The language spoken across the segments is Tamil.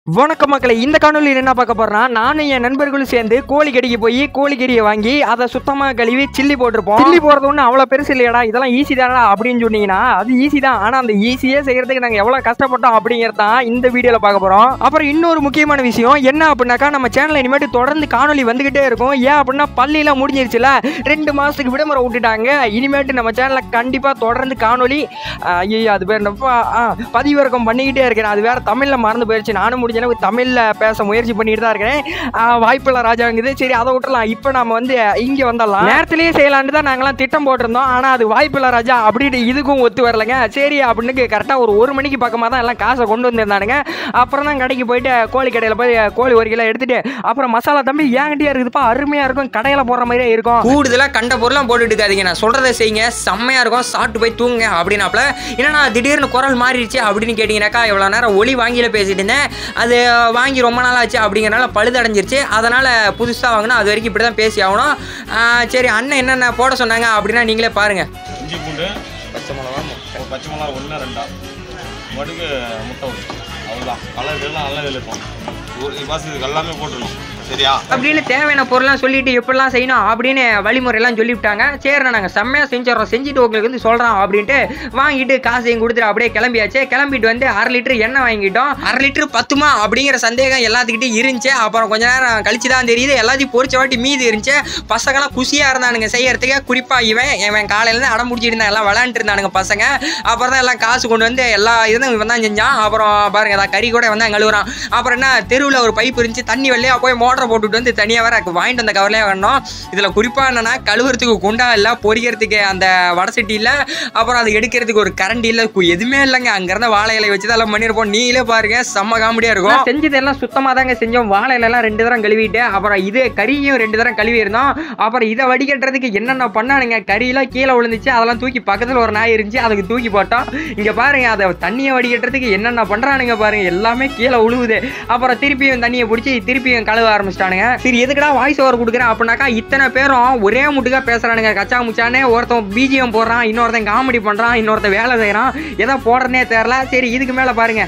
வணக்கம் மக்களை இந்த காணொலியில் என்ன பார்க்க போறோம்னா நானும் என் நண்பர்களும் சேர்ந்து கோழி கடைக்கு போய் கோழிக்கறியை வாங்கி அதை சுத்தமாக கழுவி சில்லி போட்டிருப்போம் சில்லி போடுறது ஒன்றும் அவ்வளோ பெருசு இல்லையாடா இதெல்லாம் ஈஸி தானடா அப்படின்னு சொன்னீங்கன்னா அது ஈஸி தான் ஆனால் அந்த ஈஸியே செய்யறதுக்கு நாங்கள் எவ்வளோ கஷ்டப்பட்டோம் அப்படிங்கிறது தான் இந்த வீடியோவில் பார்க்க போகிறோம் அப்புறம் இன்னொரு முக்கியமான விஷயம் என்ன அப்படின்னாக்கா நம்ம சேனலில் இனிமேட்டு தொடர்ந்து காணொலி வந்துகிட்டே இருக்கும் ஏன் அப்படின்னா பள்ளியெல்லாம் முடிஞ்சிருச்சுல ரெண்டு மாதத்துக்கு விடுமுறை விட்டுட்டாங்க இனிமேட்டு நம்ம சேனலில் கண்டிப்பாக தொடர்ந்து காணொலி ஐயோ அது பேர் என்னப்பா ஆ பதிவிறக்கம் பண்ணிக்கிட்டே இருக்கிறேன் அது வேற தமிழில் மறந்து போயிடுச்சு நானும் முடிஞ்ச அளவுக்கு தமிழில் பேச முயற்சி பண்ணிட்டு தான் இருக்கிறேன் ஆ, வாய்ப்பில்லை ராஜாங்குது சரி அதை விட்டுலாம் இப்போ நம்ம வந்து இங்கே வந்துடலாம் நேரத்திலேயே செய்யலான்னு தான் நாங்களாம் திட்டம் போட்டிருந்தோம் ஆனால் அது வாய்ப்பில்லை ராஜா அப்படின்னு இதுக்கும் ஒத்து வரலைங்க சரி அப்படின்னு கரெக்டாக ஒரு ஒரு மணிக்கு பக்கமாக தான் எல்லாம் காசை கொண்டு வந்திருந்தானுங்க அப்புறம் தான் கடைக்கு போயிட்டு கோழி கடையில் போய் கோழி ஒரு கிலோ எடுத்துட்டு அப்புறம் மசாலா தம்பி ஏங்கிட்டே இருக்குதுப்பா அருமையாக இருக்கும் கடையில் போடுற மாதிரியே இருக்கும் கூடுதலாக கண்ட பொருளாம் போட்டுட்டு இருக்காதீங்க நான் சொல்கிறத செய்யுங்க செம்மையாக இருக்கும் சாப்பிட்டு போய் தூங்குங்க அப்படின்னாப்புல ஏன்னா திடீர்னு குரல் மாறிடுச்சு அப்படின்னு கேட்டிங்கனாக்கா இவ்வளோ நேரம் ஒளி வாங்கியில பேசிட்டு இருந்தேன் அது வாங்கி ரொம்ப நாள் ஆச்சு அப்படிங்கிறனால பழுதடைஞ்சிருச்சு அதனால் புதுசாக வாங்கினா அது வரைக்கும் இப்படி தான் பேசி ஆகணும் ஆஹ் சரி அண்ணன் என்னென்ன போட சொன்னாங்க அப்படின்னா நீங்களே பாருங்கள் இஞ்சி பூண்டு பச்சை மிளகா ஒரு பச்சை மிளகா ஒன்று ரெண்டா மடுக்கு முட்டை ஒன்று அவ்வளோதான் கலர் எல்லாம் நல்லா இருக்கும் ஒரு பாஸ் இதுக்கு எல்லாமே போட்டுடணும் சரியா அப்படின்னு தேவையான பொருள்லாம் சொல்லிட்டு எப்படிலாம் செய்யணும் அப்படின்னு வழிமுறையெல்லாம் சொல்லிவிட்டாங்க சரிண்ணா நாங்கள் செம்மையாக செஞ்சிடறோம் செஞ்சுட்டு உங்களுக்கு வந்து சொல்கிறோம் அப்படின்ட்டு வாங்கிட்டு காசையும் கொடுத்துட்டு அப்படியே கிளம்பியாச்சு கிளம்பிட்டு வந்து அரை லிட்டர் எண்ணெய் வாங்கிட்டோம் அரை லிட்டர் பத்துமா அப்படிங்கிற சந்தேகம் எல்லாத்துக்கிட்டையும் இருந்துச்சு அப்புறம் கொஞ்ச நேரம் கழிச்சு தான் தெரியுது எல்லாத்தையும் பொரிச்ச வாட்டி மீதி இருந்துச்சு பசங்களாம் குஷியாக இருந்தானுங்க செய்யறதுக்கு குறிப்பாக இவன் இவன் காலையிலேருந்து அடம் முடிச்சிட்டு இருந்தான் எல்லாம் விளாண்டுட்டு இருந்தானுங்க பசங்க அப்புறம் தான் எல்லாம் காசு கொண்டு வந்து எல்லா இதுவும் இவன் தான் செஞ்சான் அப்புறம் பாருங்க ஏதாவது கறி கூட வந்தா கழுவுறான் அப்புறம் என்ன தெருவில் ஒரு பைப் இருந்துச்சு தண்ணி வெள்ளையா போய் மோட்டரை போட்டுட்டு வந்து தனியாக வேற வாங்கிட்டு வந்த கவலையாக வேணும் இதில் குறிப்பாக என்னன்னா கழுவுறதுக்கு குண்டா இல்லை பொரிக்கிறதுக்கு அந்த வடை சட்டி இல்லை அப்புறம் அது எடுக்கிறதுக்கு ஒரு கரண்டி இல்லை கு- எதுவுமே இல்லைங்க அங்கேருந்த வாழை இலை வச்சு தான் எல்லாம் பண்ணியிருப்போம் நீங்களே பாருங்க செம்ம காமெடியாக இருக்கும் நான் செஞ்சதெல்லாம் சுத்தமாக தாங்க செஞ்சோம் வாழை இலைலாம் ரெண்டு தரம் கழுவிட்டு அப்புறம் இது கறியும் ரெண்டு தரம் கழுவி இருந்தோம் அப்புறம் இதை வடிகட்டுறதுக்கு என்னென்ன பண்ணானுங்க கறியெல்லாம் கீழே விழுந்துச்சு அதெல்லாம் தூக்கி பக்கத்தில் ஒரு நாய் இருந்துச்சு அதுக்கு தூக்கி போட்டோம் இங்கே பாருங்க அதை தண்ணியை வடிகட்டுறதுக்கு என்னென்ன பண்ணுறானுங்க பாருங்க எல்லாமே கீழே விழுவுது அப்புறம் திருப்பியும் தண்ணியை பிடிச்சி திருப்பியும் கழுவ ஆரம்பிச்சிட்டானுங்க சரி எதுக்குடா வாய்ஸ் ஓவர் கொடுக்குறேன் அப்படின்னாக்கா இத்தனை பேரும் ஒரே முட்டுக்கா பேசுறானுங்க கச்சா முச்சானே ஒருத்தன் பிஜிஎம் போடுறான் இன்னொருத்தன் காமெடி பண்ணுறான் இன்னொருத்தன் வேலை செய்கிறான் எதை போடுறனே தெரில சரி இதுக்கு மேலே பாருங்க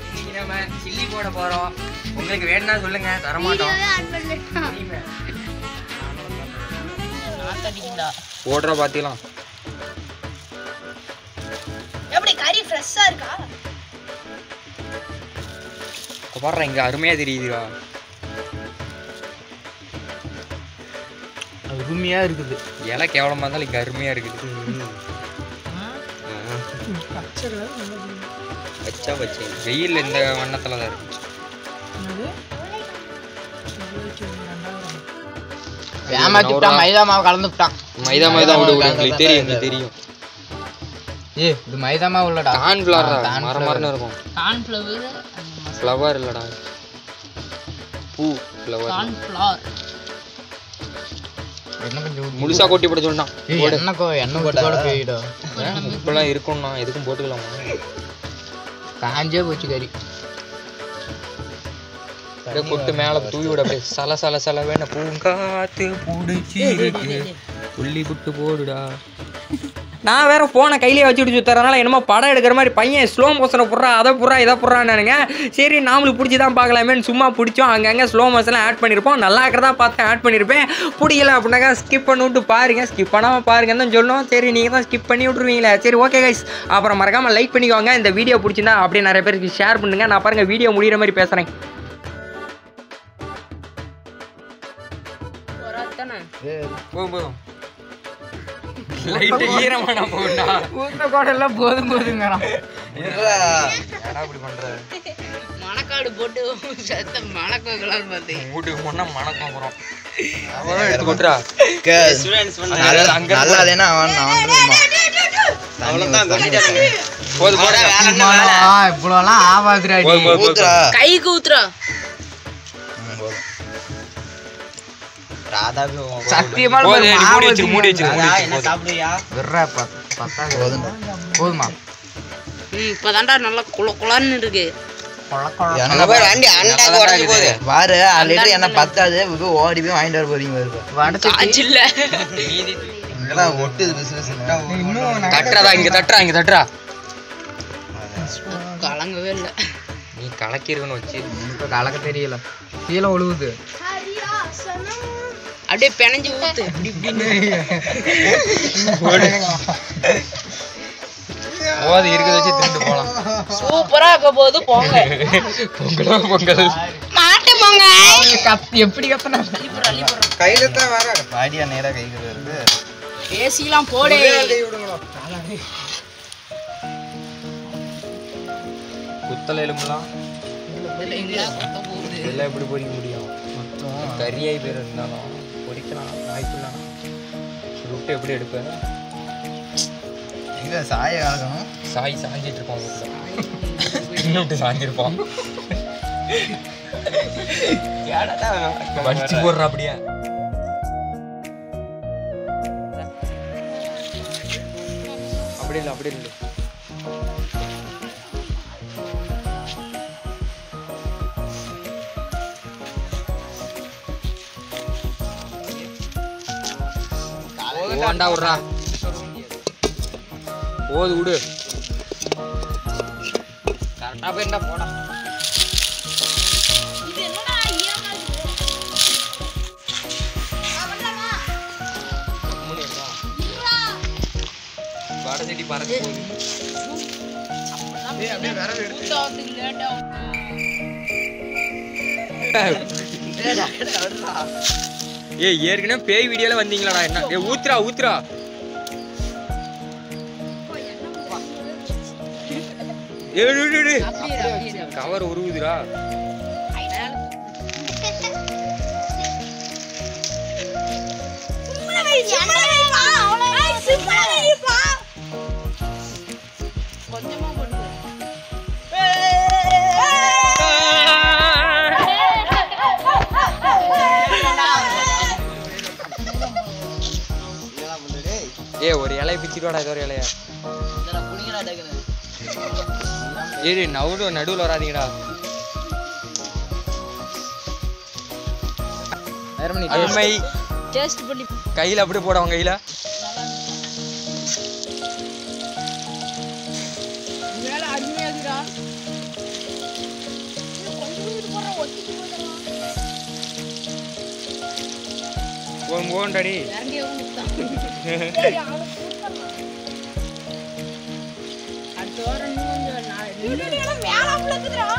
சில்லி போட போகிறோம் உங்களுக்கு வேணும்னா சொல்லுங்க தரமாட்டோம் போடுற பார்த்திக்கலாம் எப்படி கறி ஃப்ரெஷ்ஷா இருக்கா பாடுற இங்க அருமையா தெரியுதுடா அருமையா இருக்குது இலை கேவலமா இருந்தாலும் இங்க அருமையா இருக்குது வச்சா வச்சு வெயில் இந்த வண்ணத்துல தான் இருக்கு ஏமாத்திட்டான் மைதா மாவு கலந்து விட்டான் மைதா மைதா விடு விடு உங்களுக்கு தெரியும் உங்களுக்கு தெரியும் ஏ இது மைதா மாவு இல்லடா கான் ஃபிளவர் ஆ, corn மர flour. மரன்னு இருக்கும் கார்ன்ஃப்ளவர் ஃப்ளவர் இல்லடா பூ ஃப்ளவர் கார்ன்ஃப்ளவர் என்ன கொஞ்சம் ஊத்தி- முழுசா கொட்டி போட சொன்னான் ஏய், எண்ணெய் கோ எண்ணெய் ஊத்தி கூட போயிடும் இப்பெல்லாம் இருக்கும்னா எதுக்கும் போட்டுக்கலாமா காஞ்சே போச்சு கறி அப்படியே கொட்டு மேல தூவி விட அப்படியே சல சல சல வேண பூங்காத்து புடிச்சு புள்ளி குட்டு போடுடா நான் வேற போனை கையிலே வச்சுட்டு சுத்துறதுனால என்னமோ படம் எடுக்கிற மாதிரி பையன் ஸ்லோ மோஷனை புடுறா அதை புடுறா இதை புடுறான்னானுங்க சரி நாமளும் பிடிச்சி தான் பார்க்கலாமேன்னு சும்மா பிடிச்சோம் அங்கங்கே ஸ்லோ மோஷன்லாம் ஆட் பண்ணியிருப்போம் நல்லா இருக்கிறதா பார்த்து ஆட் பண்ணியிருப்பேன் பிடிக்கல அப்படின்னாக்கா ஸ்கிப் பண்ணி விட்டு பாருங்க ஸ்கிப் பண்ணாமல் பாருங்கன்னு தான் சொல்லணும் சரி நீங்கள் தான் ஸ்கிப் பண்ணி விட்ருவீங்களே சரி ஓகே கைஸ் அப்புறம் மறக்காமல் லைக் பண்ணிக்கோங்க இந்த வீடியோ பிடிச்சிருந்தா அப்படியே நிறைய பேருக்கு ஷேர் பண்ணுங்க நான் பாருங்க வீடியோ முடிகிற மாதிரி பேசுகிறேன் போதும் போதும் லைட்டு ஈரமான போகுண்டா ஊத்த கோடெல்லாம் போதும் போதுங்கிறான் ஏடா இப்படி பண்ற மணக்காடு போட்டு சத்த மணக்க வைக்கலாம்னு பார்த்தேன் வீட்டுக்கு போனா மணக்கம் போறோம் அவ்வளோ எடுத்து கொட்டுறா அங்க நல்லா இல்லைன்னா அவன் போதும் போதும் இவ்வளோலாம் ஆவாதுடா போதும் போதும் போதும் கை கூத்துறா சத்தியமா போதும் நீ மூடி வச்சிரு மூடி வச்சிரு மூடி வச்சிரு விட்றா பத்தா போதுமா ம் இப்பதான்டா நல்லா குள குளன்னு இருக்கு பாரு ஆல்ரெடி என்ன பத்தாது இப்போ ஓடி போய் வாங்கிட்டு வர போறீங்க பாரு காய்ச்சி இல்ல மீதி இதெல்லாம் ஒட்டுது பிசினஸ் தட்டுறாதா இங்க தட்டுறா இங்க தட்டுறா கலங்கவே இல்லை நீ கலக்கிருக்கணும் வச்சு இப்போ கலக்க தெரியல கீழே ஒழுகுது ஹரியாசனம் அப்படியே பிணைஞ்சு ஊத்து இப்படி இப்படின்னு போது இருக்கிறத வச்சு திண்டு போலாம் சூப்பரா இருக்க போது போங்க பொங்கலோ பொங்கல் மாட்டு போங்க கத்தி எப்படி கத்தனா கையில தான் வர பாடியா நேரா கைக்கு வருது ஏசிலாம் போடே குத்தல எலும்புலாம் இதெல்லாம் எப்படி பொறிக்க முடியும் கரியாய் பேர் இருந்தாலும் பொறிக்கலாம் வாய்ப்பு இல்லை சுட்டு எப்படி எடுப்பேன் இங்க சாய கலக்கணும் சாய் சாஞ்சிட்டு இருப்பான் இன்னும் விட்டு சாஞ்சிருப்பான் வடிச்சு போடுற அப்படியே அப்படி இல்லை அப்படி இல்லை ஓண்டா விட்றா போது விடு கரெக்டாக போயிருந்தா போடா இது என்னடா ஈரமா இருக்குது ஆ, வரலாமா? இருடா. வடை செடி பறக்க போகுது லேட் ஆகும் ஏய் ஏற்கனவே பேய் வீடியோல வந்தீங்களாடா என்ன ஏ ஊத்துறா ஊத்துறா கவர் உருவுதுடா சும்மா வை, சும்மா வைப்பா. ஏய், சும்மா வைப்பா. கொஞ்சமா போட்டு ஏ ஒரு இலைய பிச்சுடுவாடா ஏதோ ஒரு இலைய ஏடி நவுடு நடுவில் வராதீங்கடா அருமை டேஸ்ட் பண்ணி கையில அப்படியே போட உங்க கையில வேலை அருமையா இருக்குடா ஓம் ஓண்டடி இறங்கி வந்துட்டான் அடுத்த வாரம் இன்னும் கொஞ்சம் நான் இதுல மேலாப்புல இருக்குதுடா.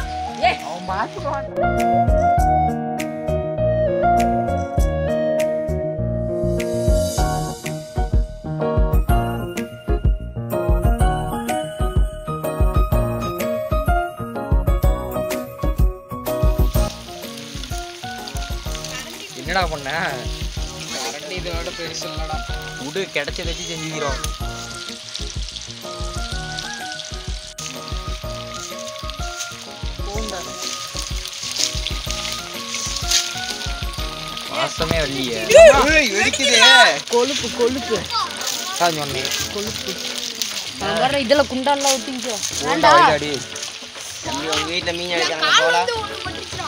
என்னடா பண்ண கரண்டி இதோட பெருசு இல்லடா உடு கிடைச்ச வச்சு செஞ்சுக்கிறோம் வாசமே வரலையே கொழுப்பு கொழுப்பு தான் சொன்னேன் நான் வர இதுல குண்டாலாம் ஊத்திக்கோ ஓண்டா வைடாடி தம்பி உங்க வீட்டுல மீன் வைக்கிறாங்க கால் போல வந்து ஒண்ணு பட்டுச்சுடா.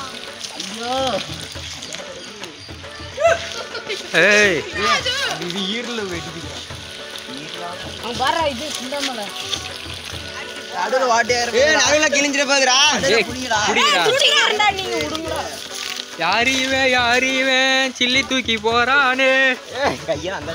ஏய் இது ஈரல வெடிக்குது அவன் வர இது குண்டாமல நடுவுல வாட்டியா இருக்கு ஏய் நடுவுல கிழிஞ்சிர போகுதுடா ஏய் புடிங்கடா குடிங்கடா குடிக்காரன்டா நீங்க விடுங்கடா. யார் இவன் யார் இவன் சில்லி தூக்கி போறானே கையா அந்த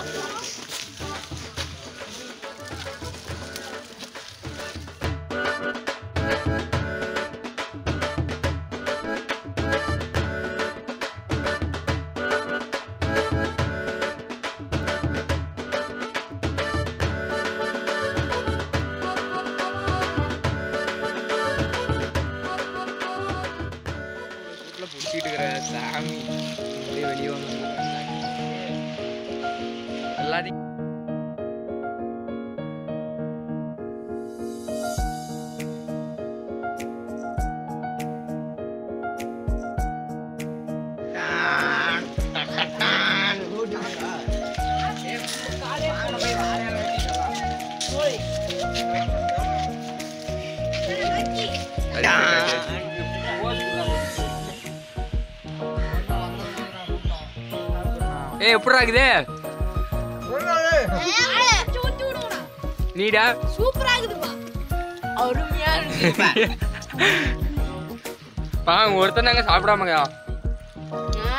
பிடிச்சிட்டு இருக்கிற சாமி அப்படியே வெளியே வந்து எல்லாத்தையும் ஏய் எப்படா இருக்குது ஏய், சுத்தி விடுங்கடா. நீடா சூப்பரா இருக்குதுப்பா அருமையா இருக்கு வாங்க ஒருத்தன் தாங்க சாப்பிடாமங்க ஆ